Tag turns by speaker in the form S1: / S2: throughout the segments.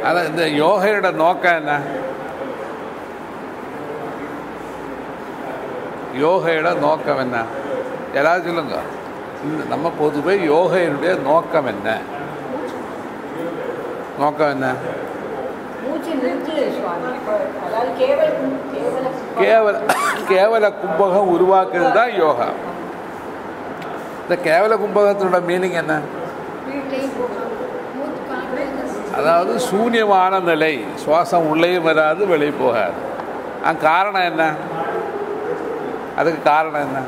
S1: അല്ല ഇത് യോഗയുടെ നോക്കം എന്നാ யோகையோட நோக்கம் என்ன யாராவது சொல்லுங்க இந்த நம்ம பொதுவே யோகையினுடைய நோக்கம் என்ன நோக்கம் என்ன
S2: மூச்சு நிறுத்து சுவாமி இப்போ அதாவது கேவல கேவல
S1: கேவல கேவல கும்பகம் உருவாக்குறது தான் யோகா இந்த கேவல கும்பகத்தினோட மீனிங் என்ன
S2: வீட்லேயும் போகலாம் மூச்சு கான்ஃபிடன்ஸ்
S1: அதாவது சூன்யமான நிலை சுவாசம் உள்ளேயும் வராது வெளியே போகாது அது காரணம் என்ன அதுக்கு காரணம் என்ன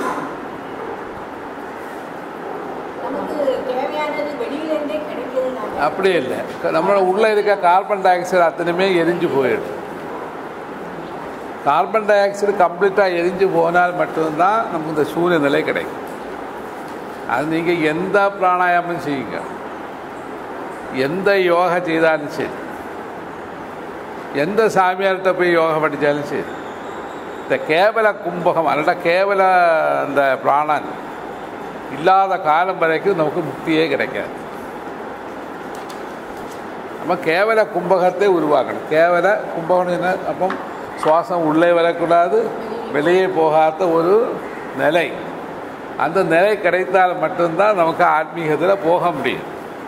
S2: நமக்கு தேவையானது வெளியிலேருந்தே கிடைக்கிறது நாங்கள்
S1: அப்படி இல்லை நம்மளோட உள்ளே இருக்க கார்பன் டை ஆக்சைடு அத்தனையுமே எரிஞ்சு போயிடும் கார்பன் டை ஆக்சைடு கம்ப்ளீட்டாக எரிஞ்சு போனால் மட்டும்தான் நமக்கு இந்த சூரிய நிலை கிடைக்கும் அது நீங்கள் எந்த பிராணாயாமம் செய்யுங்க எந்த யோகா செய்தாலும் சரி எந்த சாமியார்கிட்ட போய் யோகா படித்தாலும் சரி இந்த கேவல கும்பகம் அல்ல கேவல இந்த பிராணன் இல்லாத காலம் வரைக்கும் நமக்கு முக்தியே கிடைக்காது நம்ம கேவல கும்பகத்தை உருவாக்கணும் கேவல கும்பகம் என்ன அப்போ சுவாசம் உள்ளே வரக்கூடாது வெளியே போகாத ஒரு நிலை அந்த நிலை கிடைத்தால் மட்டும்தான் நமக்கு ஆத்மீகத்தில் போக முடியும்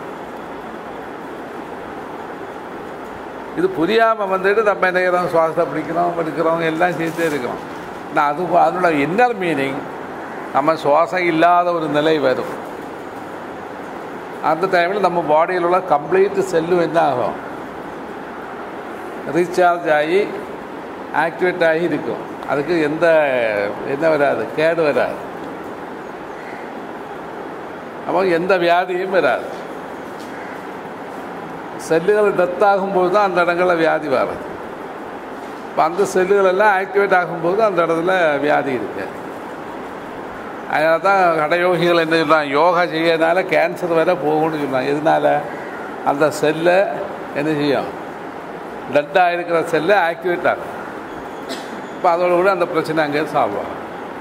S1: இது புரியாமல் வந்துட்டு நம்ம என்ன செய்கிறோம் சுவாசத்தை பிடிக்கிறோம் எடுக்கிறோம் எல்லாம் செய்துட்டே இருக்கிறோம் நான் அது அதனோட இன்னர் மீனிங் நம்ம சுவாசம் இல்லாத ஒரு நிலை வரும் அந்த டைமில் நம்ம பாடியில் உள்ள கம்ப்ளீட் செல்லும் என்ன ஆகும் ரீசார்ஜ் ஆகி ஆக்டிவேட் ஆகி இருக்கும் அதுக்கு எந்த என்ன வராது கேடு வராது அப்போ எந்த வியாதியும் வராது செல்லுகள் டெத் ஆகும்போது தான் அந்த இடங்களில் வியாதி வரும் இப்போ அந்த செல்லுகள் எல்லாம் ஆக்டிவேட் ஆகும்போது அந்த இடத்துல வியாதி இருக்கு அதனால தான் கடையோகிகள் என்ன சொல்கிறாங்க யோகா செய்யறதுனால கேன்சர் வரை போகும்னு சொல்கிறாங்க எதனால அந்த செல்லை என்ன செய்யும் டெட்டாக இருக்கிற செல்லை ஆக்டிவேட் ஆகும் இப்போ அதோட கூட அந்த பிரச்சனை அங்கே சால்வ் ஆகும்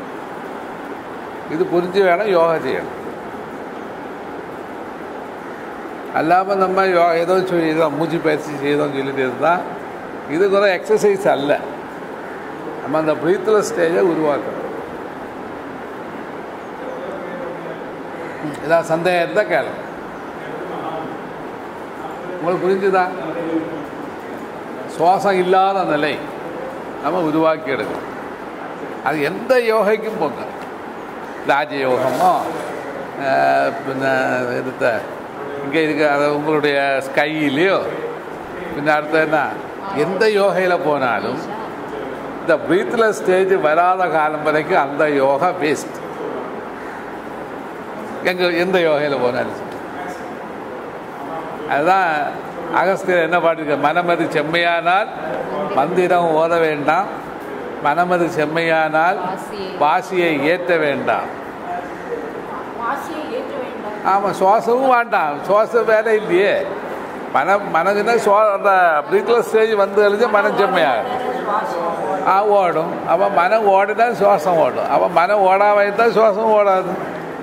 S1: இது புரிஞ்சு வேணும் யோகா செய்யணும் அல்லாமல் நம்ம யோ ஏதோ செய்தோம் மூச்சு பயிற்சி செய்தோம் சொல்லிட்டு இருந்தால் இது கூட எக்ஸசைஸ் அல்ல நம்ம அந்த ப்ரீத்லெஸ் ஸ்டேஜை உருவாக்கணும் ஏதாவது சந்தேகம் இருந்தால் கேளு உங்களுக்கு புரிஞ்சுதா சுவாசம் இல்லாத நிலை நம்ம உருவாக்கி எடுக்கணும் அது எந்த யோகைக்கும் போங்க ராஜயோகமோ அஹ், பின்ன எடுத்த இங்கே இருக்க அது உங்களுடைய ஸ்கையிலையோ பின்ன அடுத்த என்ன எந்த யோகையில் போனாலும் இந்த ப்ரீத்லெஸ் ஸ்டேஜ் வராத காலம் வரைக்கும் அந்த யோகா வேஸ்ட் எங்க எந்த யோகையில் போனாலும் சரி. அதுதான் அகஸ்தியர் என்ன பாட்டிருக்க மனமது செம்மையானால் மந்திரம் ஓத வேண்டாம் மனமது செம்மையானால் வாசியை ஏற்ற வேண்டாம்
S2: வாசியை ஏற்ற வேண்டாம்
S1: ஆமாம் சுவாசமும் வேண்டாம் சுவாசம் வேலை இல்லையே மனம் மனதுன்னா சுவா அந்த ப்ரீத்லெஸ் ஸ்டேஜ் வந்து கழிஞ்சு மனம் செம்மையாகும் ஆ ஓடும் அப்போ மனம் ஓடினா சுவாசம் ஓடும் அப்போ மனம் ஓடாம இருந்தால் சுவாசம் ஓடாது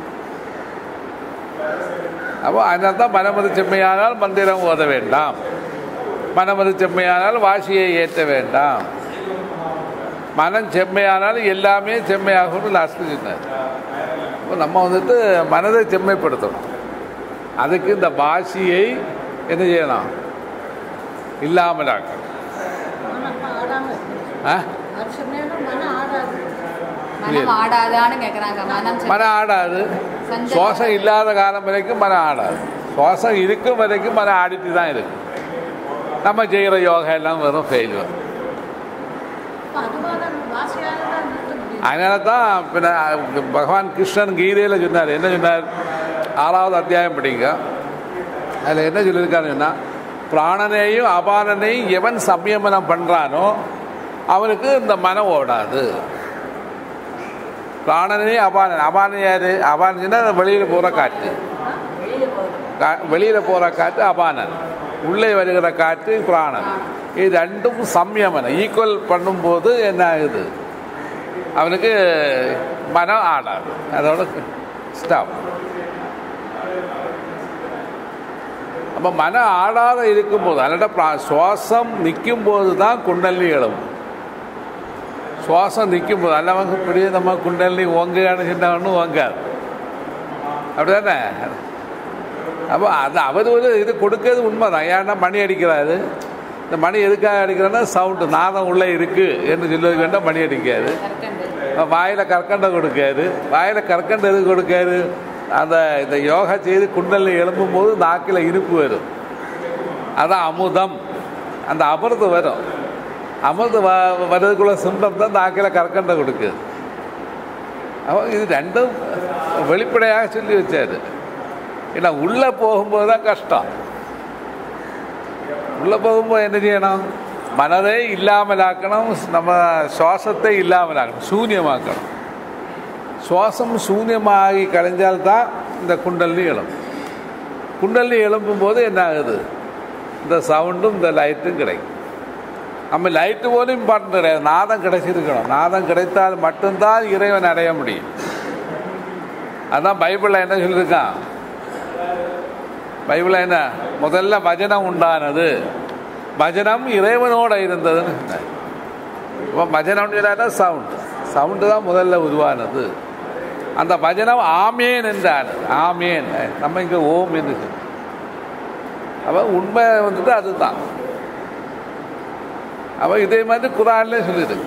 S1: அப்போ அதனால தான் மனமது செம்மையானால் மந்திரம் ஓத வேண்டாம் மனமது செம்மையானால் வாசியை ஏற்ற வேண்டாம் மனம் செம்மையானால் எல்லாமே செம்மையாகும்னு லாஸ்ட்டு சொன்னார் அப்போ நம்ம வந்துட்டு மனதை செம்மைப்படுத்தணும் அதுக்கு இந்த வாசியை என்ன செய்யணும் இல்லாமல் ஆக்கணும்
S2: மனம் ஆடாமல்
S1: ஆ
S2: வருஷம் நேரம் மனம் ஆடாது
S3: மனம் ஆடாதான்னு கேக்குறாங்க மனம் செ-
S1: மனம் ஆடாது
S3: சஞ்சலம்.
S1: சுவாசம் இல்லாத காலம் வரைக்கும் மனம் ஆடாது சுவாசம் இருக்கும் வரைக்கும் மனம் ஆடிட்டு தான் இருக்கு நம்ம செய்கிற யோகா எல்லாம் வெறும் ஃபெயில்வர்
S2: அப்போ அதுவாக தான் வாசியாக தான் நிறுத்த முடியும்
S1: அதனால தான் பின்ன பகவான் கிருஷ்ணன் கீதையில் சொன்னார் என்ன சொன்னார் ஆறாவது அத்தியாயம் படிங்க அதில் என்ன சொல்லியிருக்காருன்னு சொன்னால் பிராணனையும் அபானனையும் எவன் சம்யமனம் பண்ணுறானோ அவனுக்கு இந்த மனம் ஓடாது பிராணனையும் அபானன் அபானன் யார் அபானன்னா வெளியில் போகிற காற்று
S2: வெளியில் போகிறது
S1: கா- வெளியில் போகிற காற்று அபானன் உள்ளே வருகிற காற்று பிராணன் இது ரெண்டும் சம்யமனம் ஈக்குவல் பண்ணும்போது என்ன ஆகுது அவனுக்கு மனம் ஆடாது அதோட ஸ்டாப் அப்போ மனம் ஆடாத இருக்கும்போது அல்லாட்ட பிரா- சுவாசம் நிற்கும்போது தான் குண்டலினி எழும் சுவாசம் நிற்கும்போது அல்லவங்க இப்படியே நம்ம குண்டலினி ஓங்குகான்னு சொன்னா ஒன்றும் ஓங்காது அப்படிதானே அப்போ அது அவர் ஒரு இது கொடுக்கறது உண்மைதான் ஏன்னா மணி அடிக்கிறாரு இந்த மணி எதுக்காக அடிக்கிறான்னா சவுண்டு நாதம் உள்ளே இருக்குது என்று சொல்லுவது வேண்டாம் மணி அடிக்காது
S3: கற்கண்டு
S1: வாயில் கற்கண்டை கொடுக்காரு வாயில் கற்கண்டை எது கொடுக்காரு அந்த இந்த யோகா செய்து குண்டலில் எழும்பும் போது நாக்கில் இனிப்பு வரும் அதான் அமுதம் அந்த அமிர்தம் வரும் அமிர்தம் வ வர்றதுக்குள்ள சிம்பம் தான் நாக்கில் கற்கண்டை கொடுக்குது அப்போ இது ரெண்டும் வெளிப்படையாக சொல்லி வச்சாரு ஏன்னா உள்ளே போகும்போது தான் கஷ்டம் உள்ளே போகும்போது என்ன செய்யணும் மனதை இல்லாமலாக்கணும் நம்ம சுவாசத்தை இல்லாமலாக்கணும் சூன்யமாக்கணும் சுவாசம் சூன்யமாகி கலைஞ்சால்தான் இந்த குண்டலினி எழும் குண்டலினி எழும்பும் போது என்ன ஆகுது இந்த சவுண்டும் இந்த லைட்டும் கிடைக்கும் நம்ம லைட்டு போலும் இம்பார்ட்டன்ட் கிடையாது நாதம் கிடைச்சிருக்கணும் நாதம் கிடைத்தால் மட்டும்தான் இறைவன் அடைய முடியும் அதான் பைபிளில் என்ன சொல்லியிருக்கான் பைபிளில் என்ன முதல்ல வஜனம் உண்டானது வஜனம் இறைவனோட இருந்ததுன்னு சொன்னார் இப்போ வஜனம் சவுண்ட் சவுண்டு தான் முதல்ல உருவானது அந்த வஜனம் ஆமேன் என்றான் ஆமேன் நம்ம இங்கே ஓம் என்று சொல்லி அப்போ உண்மை வந்துட்டு அதுதான் அப்போ இதே மாதிரி குரான்லேயே சொல்லியிருக்கு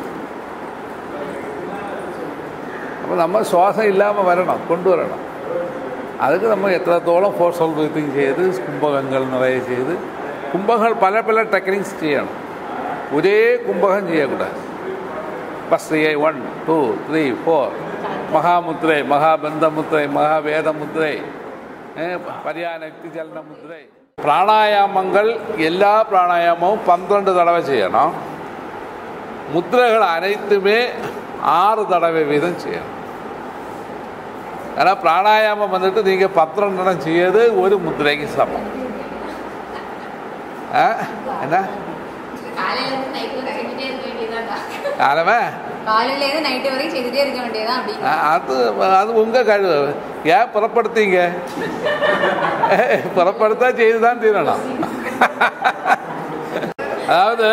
S1: அப்போ நம்ம சுவாசம் இல்லாமல் வரணும் கொண்டு வரணும் அதுக்கு நம்ம எത്രത്തോളം ഫോഴ്സൽ ബ്രീത്തിങ് ചെയ്ത് കുംഭകങ്ങൾ നിറയെ ചെയ്ത് കുംഭങ്ങൾ പല പല ടെക്നിക്സ് ചെയ്യണം ഒരേ കുംഭകം ചെയ്യக்கூடாது first A one two three four மகாமுத்ரை மகாபந்தமுத்ரை மகாவேதமுத்ரை பரியானக்தி சலன முத்ரை பிராணாயாமங்கள் எல்லா பிராணாயாமமும் பന്ത്രണ്ട് தடவை செய்யணும் முத்திரைகள் அனைத்துமே ஆறு தடவை வீதம் செய்யணும் ஆனால் பிராணாயாமம் வந்துட்டு நீங்கள் பத்திரண்டனம் செய்யறது ஒரு முத்திரைக்கு சமம் ஆ? என்ன
S3: காலையில இருந்து நைட் வரை செஞ்சுட்டே இருக்க வேண்டியதாடா
S1: காலமே
S3: காலையில இருந்து நைட்டு வரைக்கும் செய்துட்டே இருக்க வேண்டியதான் அப்படி
S1: ஆ, அது அது உங்கள் கழுவு ஏன் புறப்படுத்தீங்க புறப்படுத்தா செய்து தான் தீரணும் அதாவது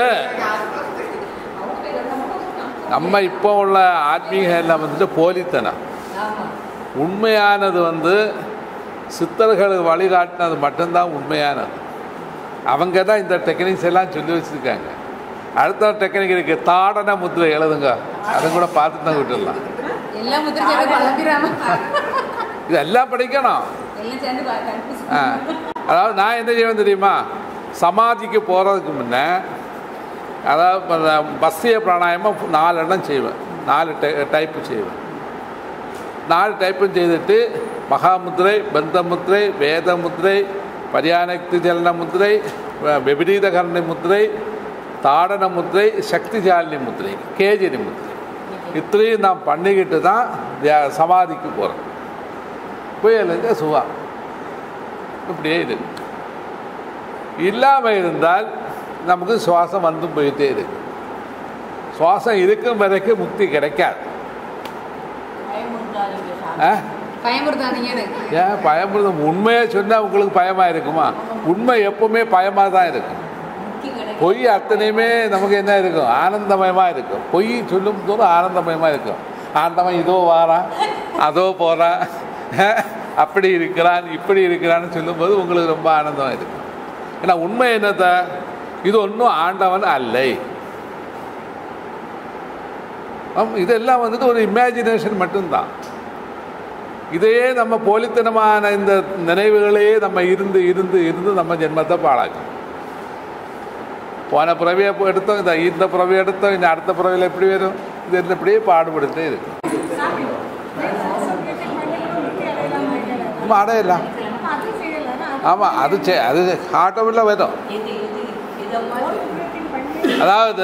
S1: நம்ம இப்போ உள்ள ஆத்மீகம் எல்லாம் வந்துட்டு போலித்தனம் உண்மையானது வந்து சித்தர்கள் வழிகாட்டினது மட்டும்தான் உண்மையானது அவங்க தான் இந்த டெக்னிக்ஸ் எல்லாம் சொல்லி வச்சுருக்காங்க அடுத்த டெக்னிக் இருக்கு தாடன முத்திரை எழுதுங்க அதை கூட பார்த்து தான் விட்டுடலாம்
S3: எல்லா முத்திரை சேர்ந்து குழம்பிடாம
S1: இதெல்லாம் படிக்கணும்
S3: எல்லாம் சேர்ந்து கன்ஃபியூஸ்
S1: ஆ. அதாவது நான் என்ன செய்வேன் தெரியுமா சமாதிக்கு போகிறதுக்கு முன்னே அதாவது இப்ப நான் பஸ்திய பிராணாயமம் நாலு இடம் செய்வேன் நாலு டை டைப்பு செய்வேன் நாலு டைப்பும் செய்துட்டு மகாமுத்திரை பந்தமுத்திரை வேதமுத்திரை பரியானக்தி ஜலன முத்திரை வ- விபரீத கரணி முத்திரை தாடன முத்திரை சக்திஜாலினி முத்திரை கேஜினி முத்திரை இത്രയും நான் பண்ணிக்கிட்டு தான் தியா- சமாதிக்கு போகிறேன் புயலுங்க சுகா இப்படியே இருக்கு இல்லாமல் இருந்தால் நமக்கு சுவாசம் வந்து போயிட்டே இருக்கு சுவாசம் இருக்கும் வரைக்கும் முக்தி கிடைக்காது
S2: பயமுறுத்தாதீங்க சாமி.
S1: ஆ?
S3: பயமுறுத்தாதீங்கன்னு
S1: ஏன் பயப்படுறது உண்மையை சொன்னால் உங்களுக்கு பயமாக இருக்குமா உண்மை எப்பவுமே பயமாக தான் இருக்கும்
S2: முக்தி கிடைக்கும்
S1: பொய் அத்தனையுமே நமக்கு என்ன இருக்கும் ஆனந்தமயமாக இருக்கும் பொய் சொல்லும் போதும் ஆனந்தமயமாக இருக்கும் ஆண்டவன் இதோ வாரான் அதோ போகிறான் அப்படி இருக்கிறான் இப்படி இருக்கிறான்னு சொல்லும்போது உங்களுக்கு ரொம்ப ஆனந்தமாக இருக்கும் ஏன்னா உண்மை என்னத்த இது ஒன்றும் ஆண்டவன் அல்லை ஆம், இதெல்லாம் வந்துட்டு ஒரு இமேஜினேஷன் மட்டும்தான் இதையே நம்ம போலித்தனமான இந்த நினைவுகளையே நம்ம இருந்து இருந்து இருந்து நம்ம ஜென்மத்தை பாழாக்கும் போன பிறவியை இப்போ எடுத்தோம் இந்த இந்த பிறவி எடுத்தோம் இந்த அடுத்த பிறவியில் எப்படி வரும் இது என்ன இப்படியே பாடுபடுத்தே இருக்கு ஆமாம் அடையலாம் ஆமாம் அது சே அது ஆட்டோமில் வரும்
S2: இது இது இதை மாதிரி
S1: அதாவது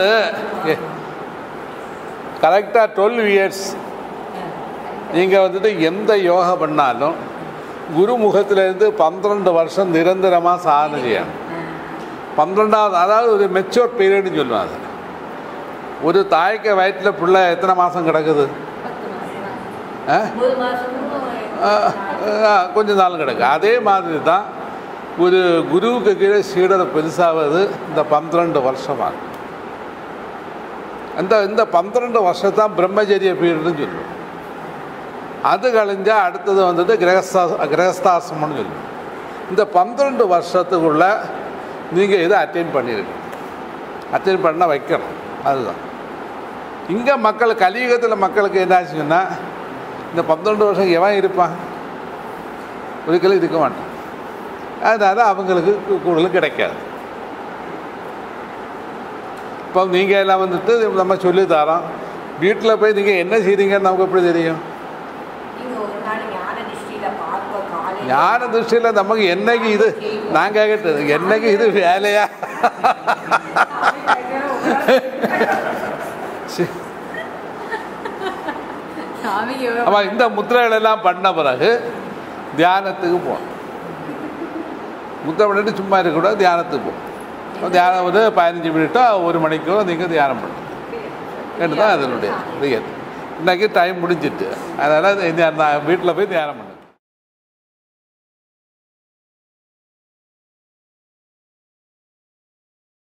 S1: கரெக்டாக டுவெல் இயர்ஸ் நீங்கள் வந்துட்டு எந்த யோகா பண்ணாலும் குருமுகத்திலேருந்து பன்னிரண்டு வருஷம் நிரந்தரமாக சாதனை செய்யணும் பன்னிரெண்டாவது அதாவது ஒரு மெச்சூர் பீரியட்னு சொல்லுவாங்க அது ஒரு தாய்க்கு வயிற்றில் பிள்ளை எத்தனை மாதம் கிடக்குது ஆ
S2: ஒன்பது மாசமும்
S1: ஆ, ஆ, கொஞ்ச நாள் கிடக்கு அதே மாதிரி தான் ஒரு குருவுக்கு கீழே சீடரை பெருசாவது இந்த பன்னிரண்டு வருஷமாக அந்த இந்த பன்னிரண்டு வருஷத்தான் பிரம்மச்சரிய பீரியட்னு சொல்லுவோம் அது கழிஞ்சா அடுத்தது வந்துட்டு கிரகஸ்தா கிரகஸ்தாசிரமம்னு சொல்லுவோம் இந்த பன்னிரண்டு வருஷத்துக்குள்ள நீங்கள் இதை அட்டைன் பண்ணியிருக்கணும் அட்டைன் பண்ண வைக்கணும் அதுதான் இங்கே மக்கள் கலியுகத்தில் மக்களுக்கு என்னாச்சுன்னா இந்த பன்னிரண்டு வருஷம் எவன் இருப்பான் ஒருக்கலும் இருக்க மாட்டான் அதனால் அவங்களுக்கு கூ- கூடுதல் கிடைக்காது இப்போ நீங்கள் எல்லாம் வந்துட்டு நம்ம சொல்லி தரோம் வீட்டில் போய் நீங்கள் என்ன செய்றீங்கன்னு நமக்கு எப்படி தெரியும்
S2: நீங்க ஒரு நாள் ஞான திருஷ்டியில பார்ப்ப காலையில
S1: ஞான திருஷ்டியில் நமக்கு என்னைக்கு இது நான் கேட்கட்டது என்னைக்கு இது வேலையா சரி.
S3: சாமிக்கு
S1: ஆமாம் இந்த முத்திரைகள் எல்லாம் பண்ண பிறகு தியானத்துக்கு போகணும் முத்திரை பண்ணிட்டு சும்மா இருக்கக்கூடாது தியானத்துக்கு போகணும் அப்ப தியானம் வந்து பதினஞ்சு மினிட்டோ ஒரு மணிக்கோ நீங்கள் தியானம் பண்ணணும் கேட்டு தான் அதனுடைய ரியல் இன்னைக்கு டைம் முடிஞ்சிட்டு அதனால் நான் வீட்டில் போய் தியானம் பண்ணு